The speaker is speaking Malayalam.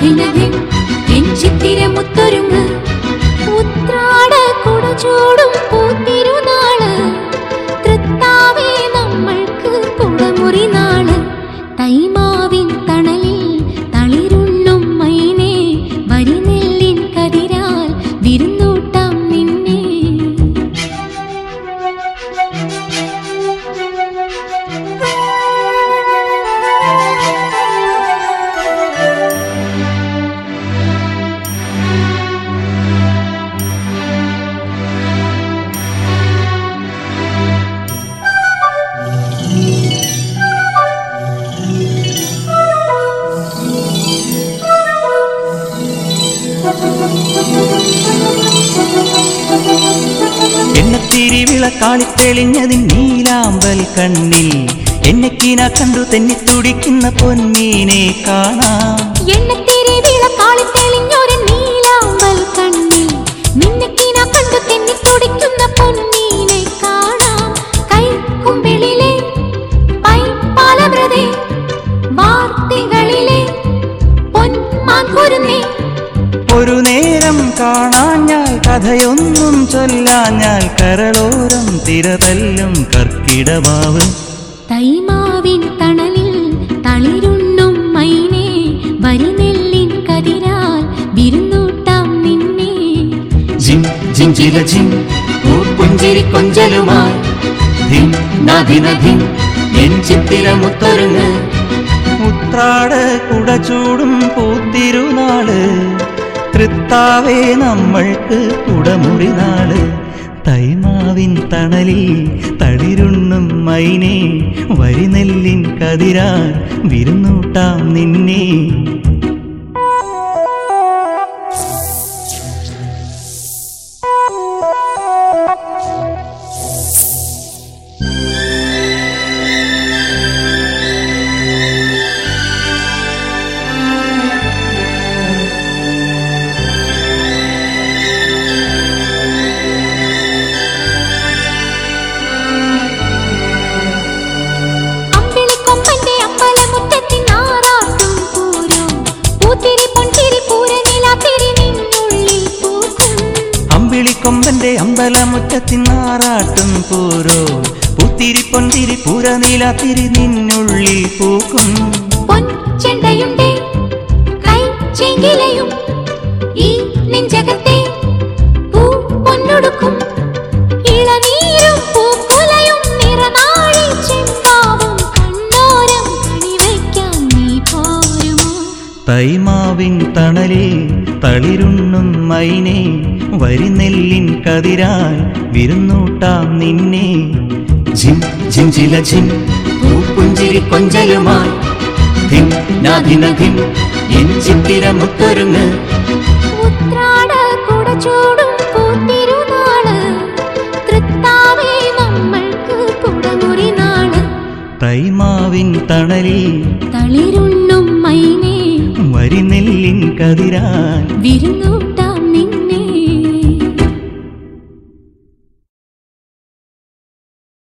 നാദിനദിൻ എഞ്ചിത്തിര മുത്തൊരുങ്ങ് ഉത്രാട കുടചൂടും പൂത്തിരുനാള് തൃത്താവേ നമ്മൾക്ക് കുടമുറി നാള് തൈമാവിൻ തണലിൽ തളിരുണ്ണും മൈനേ വരിനെല്ലിൻ കതിരാൽ വിരുന്നൂട്ടാം നിന്നെ എണ്ണത്തിരി വിളക്കാളിത്തെളിഞ്ഞതിൻ നീലാമ്പൽ കണ്ണിൽ എന്നെക്കീന കണ്ടു തെന്നി തുടിക്കുന്ന പൊന്മീനെ കാണാം എണ്ണത്തിരി വിളക്കാളി തെളിഞ്ഞൊരു നീലാമ്പൽ കണ്ണിൽ നിന്നക്കിന കണ്ടു തെന്നി തുടിക്കുന്ന പൊന്നീനെ കാണാം കൈക്കുമ്പിളിലെ പൈപ്പാലവ്രതേ വാർത്തകളിലെ പൊന്മാൻകുരുന്നേ ഒരു നേരം കാണാഞ്ഞാൽ കഥയൊന്നും ചൊല്ലാഞ്ഞാൽ കരളോരം തിരതല്ലും കർക്കിടമാവ് തൈമാവിൻ തണലിൽ തളിരുണ്ണും മൈനേ വരിനെല്ലിൻ കതിരാൽ വിരുന്നൂട്ടാം നിന്നെ ജിം ജിഞ്ചില ജിം പൂപ്പുഞ്ചിരി കൊഞ്ചലുമായി ധിം നദിന ധിം എൻ ചിത്തിരമുത്തൊരുങ്ങ് ഉത്രാട കുടചൂടും പൂത്തിരുനാള് തൃത്താവേ നമ്മൾക്ക് കുടമുറി നാള് തൈമാവിൻ തണലിൽ തളിരുണ്ണും മൈനേ വരിനെല്ലിൻ കതിരാൽ വിരുന്നൂട്ടാം നിന്നെ അമ്പിളിക്കൊമ്പന്റെ അമ്പലമുറ്റത്തിൻ ആറാട്ടും പൂരം പൂത്തിരി പൊൻതിരി പൂരനിലാത്തിരി നിന്നുള്ളിൽ പൂക്കും അമ്പിളിക്കൊമ്പന്റെ അമ്പലമുറ്റത്തിനാറാട്ടും പോരോ പുത്തിരി പൊന്തിരി പൂരനീല തിരി നിന്നുള്ളിൽ പൂക്കും പൊൻചെണ്ടയുണ്ടേ കൈ ചെങ്കിലയും ഈ നെഞ്ചകത്തെ പൂ പൊന്നൊടുക്കും ഇളനീരും പൂക്കുലയും നിറനാഴി ചെമ്പാവും കണ്ണോരം കണിവയ്ക്കാൻ നീ പോരുമോ തൈമാവിൻ തണലിൽ തളിരുണ്ണും മൈനേ വരിനെല്ലിൻ കതിരാൽ വിരുന്നൂട്ടാം നിന്നെ ജിം ജിഞ്ചില ജിം പൂപ്പുഞ്ചിരി കൊഞ്ചലുമായി ധിം നാദിന ധിം എൻ ചിത്തിരമുത്തൊരുങ്ങ് ഉത്രാട കുടചൂടും പൂത്തിരുനാള് തൃത്താവേ നമ്മൾക്ക് കുടമുറി നാള് തൈമാവിൻ തണലിൽ തളിരുണ്ണും മൈനേ വരിനെല്ലിൻ കതിരാൽ വിരുന്നു